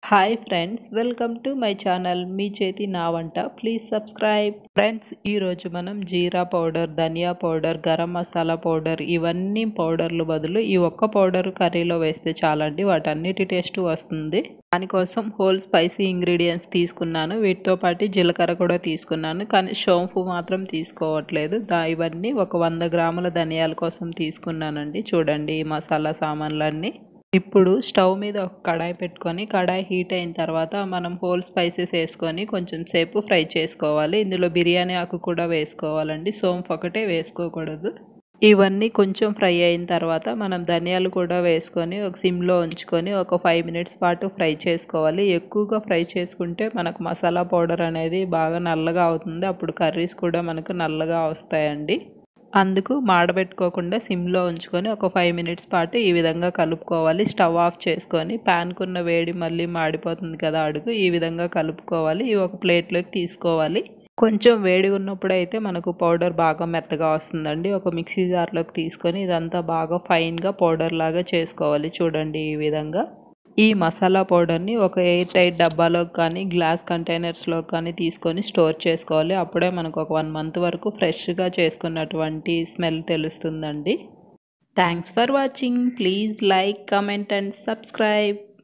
hi friends welcome to my channel మీ చేతి నా వంట ప్లీజ్ సబ్స్క్రైబ్ ఫ్రెండ్స్ ఈరోజు మనం jeera powder dhaniya powder garam masala powder ఇవన్నీ పౌడర్లు బదులు ఈ ఒక్క పౌడర్ కర్రీలో వేస్తే చాలండి వాటన్నిటి టేస్ట్ వస్తుంది దానికోసం హోల్ స్పైసీ ఇంగ్రీడియంట్స్ తీసుకున్నాను వీటితో పాటు జీలకర్ర కూడా తీసుకున్నాను కానీ షోంపు మాత్రం తీసుకోవట్లేదు దా ఇవన్నీ ఒక వంద గ్రాముల ధనియాల కోసం తీసుకున్నానండి చూడండి ఈ మసాలా సామాన్లన్నీ ఇప్పుడు స్టవ్ మీద ఒక కడాయి పెట్టుకొని కడాయి హీట్ అయిన తర్వాత మనం హోల్ స్పైసెస్ వేసుకొని కొంచెం సేపు ఫ్రై చేసుకోవాలి ఇందులో బిర్యానీ ఆకు కూడా వేసుకోవాలండి సోంపు ఒకటే వేసుకోకూడదు ఇవన్నీ కొంచెం ఫ్రై అయిన తర్వాత మనం ధనియాలు కూడా వేసుకొని ఒక సిమ్లో ఉంచుకొని ఒక ఫైవ్ మినిట్స్ పాటు ఫ్రై చేసుకోవాలి ఎక్కువగా ఫ్రై చేసుకుంటే మనకు మసాలా పౌడర్ అనేది బాగా నల్లగా అవుతుంది అప్పుడు కర్రీస్ కూడా మనకు నల్లగా వస్తాయండి అందుకు మాడబెట్టుకోకుండా సిమ్లో ఉంచుకొని ఒక ఫైవ్ మినిట్స్ పాటు ఈ విధంగా కలుపుకోవాలి స్టవ్ ఆఫ్ చేసుకొని ప్యాన్కున్న వేడి మళ్ళీ మాడిపోతుంది కదా అడుగు ఈ విధంగా కలుపుకోవాలి ఇవి ఒక ప్లేట్లోకి తీసుకోవాలి కొంచెం వేడి ఉన్నప్పుడు అయితే మనకు పౌడర్ బాగా మెత్తగా వస్తుందండి ఒక మిక్సీ జార్లోకి తీసుకొని ఇదంతా బాగా ఫైన్గా పౌడర్ లాగా చేసుకోవాలి చూడండి ఈ విధంగా ఈ మసాలా పౌడర్ని ఒక ఎయిర్ టైట్ డబ్బాలోకి కానీ గ్లాస్ కంటైనర్స్లో కానీ తీసుకొని స్టోర్ చేసుకోవాలి అప్పుడే మనకు ఒక వన్ మంత్ వరకు ఫ్రెష్గా చేసుకున్నటువంటి స్మెల్ తెలుస్తుందండి thanks for watching please like comment and subscribe